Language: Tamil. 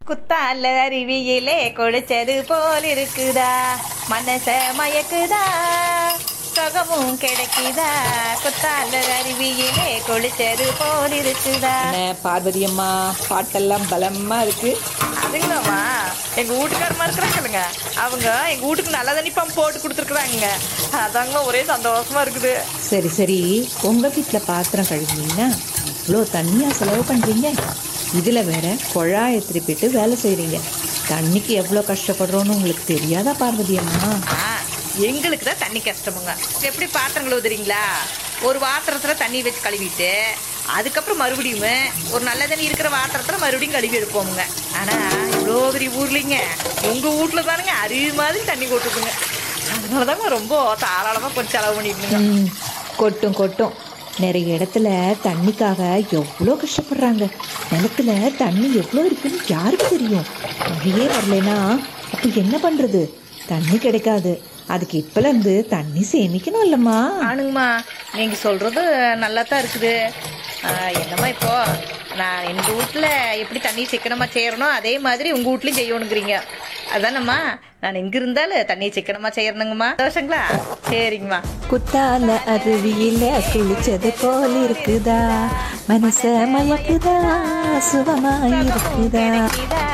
குத்தால அருவியிலே கொடிச்சது போல் இருக்குதா மனச மயக்குதா சுகமும் கிடைக்குதா குத்தால அருவியிலே கொடிச்சது போல் இருக்குதா என்ன பார்வதி அம்மா பாட்டெல்லாம் பலமா இருக்கு அதுங்களாம்மா எங்க வீட்டுக்காரமா இருக்கிறாங்கல்லுங்க அவங்க எங்க வீட்டுக்கு நல்ல தண்ணி பம்ப் போட்டு கொடுத்துருக்குறாங்க அதாங்க ஒரே சந்தோஷமா இருக்குது சரி சரி உங்க வீட்டுல பாத்திரம் கழுவினீங்கன்னா இவ்வளோ தண்ணியா செலவு பண்றீங்க இதுல வேற குழாயை திருப்பிட்டு வேலை செய்றீங்க தண்ணிக்கு எவ்வளோ கஷ்டப்படுறோன்னு உங்களுக்கு தெரியாதா பார்வதி அம்மா ஆ, எங்களுக்கு தான் தண்ணி கஷ்டமுங்க எப்படி பாத்திரம் கழுவுதுறீங்களா ஒரு பாத்திரத்துல தண்ணி வச்சு கழுவிட்டு அதுக்கப்புறம் மறுபடியும் ஒரு நல்ல தண்ணி இருக்கிற பாத்திரத்துல மறுபடியும் கழுவி எடுப்போமுங்க ஆனா இவ்வளோ பெரிய ஊர்லிங்க உங்க வீட்ல தானுங்க அருவி மாதிரி தண்ணி கொட்டுதுங்க அதனாலதாங்க ரொம்ப தாராளமா கொஞ்சம் செலவு பண்ணிட்டுங்க ம், கொட்டும் கொட்டும் நிறைய இடத்துல தண்ணிக்காக எவ்வளோ கஷ்டப்படுறாங்க நிலத்துல தண்ணி எவ்வளோ இருக்குன்னு யாருக்கு தெரியும் மழையே வரலைன்னா அப்போ என்ன பண்ணுறது தண்ணி கிடைக்காது அதுக்கு இப்போலேருந்து தண்ணி சேமிக்கணும் இல்லைம்மா ஆனுங்கம்மா நீங்க சொல்றது நல்லா தான் இருக்குது ஆ, என்னம்மா இப்போ நான் எங்க வீட்ல எப்படி தண்ணி சிக்கனமா செய்யறனோ அதே மாதிரி உங்க வீட்லயும் செய்யணுங்கிறீங்க அதானம்மா நான் எங்க இருந்தாலும் தண்ணி சிக்கனமா செய்யணுங்கம்மா தோஷங்களா சரிங்கம்மா குத்தால அருவியில குளிச்சது போல் இருக்குதா மனச மயக்குதா சுகமா இருக்குதா கிடைக்குதா